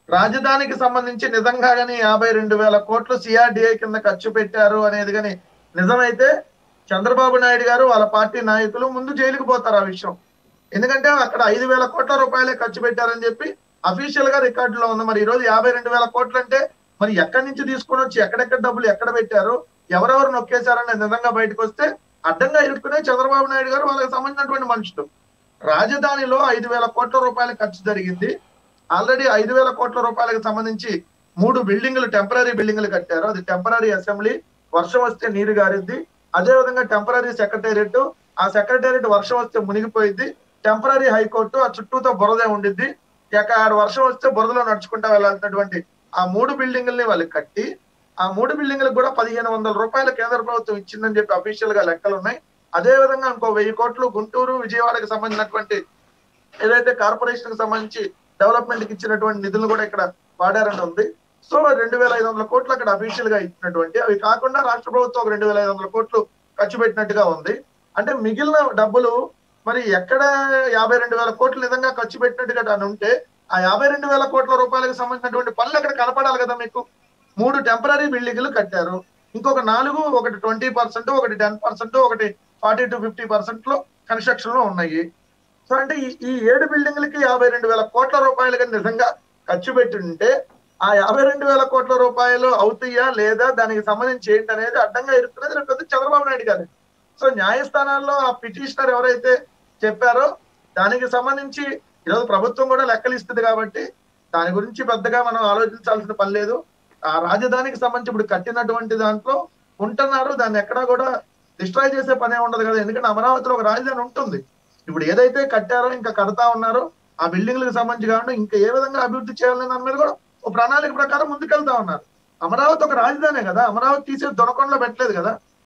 రాజధానికి సంబంధించి నిజంగా గానీ యాభై రెండు వేల కోట్లు సిఆర్డిఐ కింద ఖర్చు పెట్టారు అనేది కానీ నిజమైతే చంద్రబాబు నాయుడు గారు వాళ్ళ పార్టీ నాయకులు ముందు జైలుకు పోతారు ఆ విషయం ఎందుకంటే అక్కడ ఐదు వేల కోట్ల రూపాయలే ఖర్చు పెట్టారని చెప్పి అఫీషియల్ గా రికార్డులో ఉంది మరి ఈ రోజు యాభై రెండు వేల కోట్లు అంటే మరి ఎక్కడి నుంచి తీసుకొని వచ్చి ఎక్కడెక్కడ డబ్బులు ఎక్కడ పెట్టారు ఎవరెవరు నొక్కేశారని నిజంగా బయటకు వస్తే అడ్డంగా ఇరుక్కునే చంద్రబాబు నాయుడు గారు వాళ్ళకి సంబంధించినటువంటి మనుషులు రాజధానిలో ఐదు వేల కోట్ల రూపాయల ఖర్చు జరిగింది ఆల్రెడీ ఐదు వేల కోట్ల రూపాయలకు సంబంధించి మూడు బిల్డింగులు టెంపరీ బిల్డింగులు కట్టారు అది టెంపరీ అసెంబ్లీ వర్షం వస్తే నీరు గారిద్ది అదే విధంగా టెంపరీ సెక్రటేరియట్ ఆ సెక్రటేరియట్ వర్షం వస్తే మునిగిపోయింది టెంపరీ హైకోర్టు ఆ చుట్టూతో బురదే ఉండిద్ది ఇక ఆడ వర్షం వస్తే బురదలో నడుచుకుంటా వెళ్ళాల్సినటువంటి ఆ మూడు బిల్డింగుల్ని వాళ్ళు కట్టి ఆ మూడు బిల్డింగులకు కూడా పదిహేను వందల రూపాయలు కేంద్ర ప్రభుత్వం ఇచ్చిందని చెప్పి అఫీషియల్ గా లెక్కలు ఉన్నాయి అదే విధంగా ఇంకో వెయ్యి కోట్లు గుంటూరు విజయవాడకి సంబంధించినటువంటి ఏదైతే కార్పొరేషన్ కి సంబంధించి డెవలప్మెంట్ కి ఇచ్చినటువంటి నిధులు కూడా ఇక్కడ వాడారని ఉంది సో రెండు వేల ఐదు వందల కోట్లు అక్కడ అఫీషియల్ గా ఇచ్చినటువంటి అవి కాకుండా రాష్ట్ర ప్రభుత్వం ఒక రెండు వేల ఐదు వందల కోట్లు ఖర్చు పెట్టినట్టుగా ఉంది అంటే మిగిలిన డబ్బులు మరి ఎక్కడ యాభై రెండు వేల కోట్లు నిజంగా ఖర్చు పెట్టినట్టుగా దాని ఉంటే ఆ యాభై రెండు వేల కోట్ల రూపాయలకు సంబంధించినటువంటి పనులు అక్కడ కనపడాలి కదా మీకు మూడు టెంపరీ బిల్డింగ్లు కట్టారు ఇంకొక నాలుగు ఒకటి ట్వంటీ పర్సెంట్ ఒకటి టెన్ పర్సెంట్ ఒకటి ఫార్టీ టు ఫిఫ్టీ పర్సెంట్ లో కన్స్ట్రక్షన్ లో ఉన్నాయి సో అంటే ఈ ఈ ఏడు బిల్డింగ్లకి యాభై రెండు వేల కోట్ల రూపాయలు కానీ నిజంగా ఖర్చు పెట్టి ఉంటే ఆ యాభై రెండు వేల కోట్ల రూపాయలు అవుతాయా లేదా దానికి సంబంధించి ఏంటి అనేది అడ్డంగా ఇరుక్కునేది రేపు పొద్దున్న చంద్రబాబు నాయుడు గారు సో న్యాయస్థానాల్లో ఆ పిటిషనర్ ఎవరైతే చెప్పారో దానికి సంబంధించి ఈరోజు ప్రభుత్వం కూడా లెక్కలు ఇస్తుంది కాబట్టి దాని గురించి పెద్దగా మనం ఆలోచించాల్సిన పని లేదు ఆ రాజధానికి సంబంధించి ఇప్పుడు కట్టినటువంటి దాంట్లో ఉంటున్నారు దాన్ని ఎక్కడా కూడా డిస్ట్రాయ్ చేసే పనే ఉండదు కదా ఎందుకంటే అమరావతిలో ఒక రాజధాని ఉంటుంది ఇప్పుడు ఏదైతే కట్టారో ఇంకా కడతా ఉన్నారో ఆ బిల్డింగ్లకు సంబంధించి కాకుండా ఇంకా ఏ విధంగా అభివృద్ధి చేయాలనే దాని మీద కూడా ఒక ప్రణాళిక ప్రకారం ముందుకెళ్తా ఉన్నారు అమరావతి ఒక రాజధానే కదా అమరావతి తీసే దొనకొండలో పెట్టలేదు కదా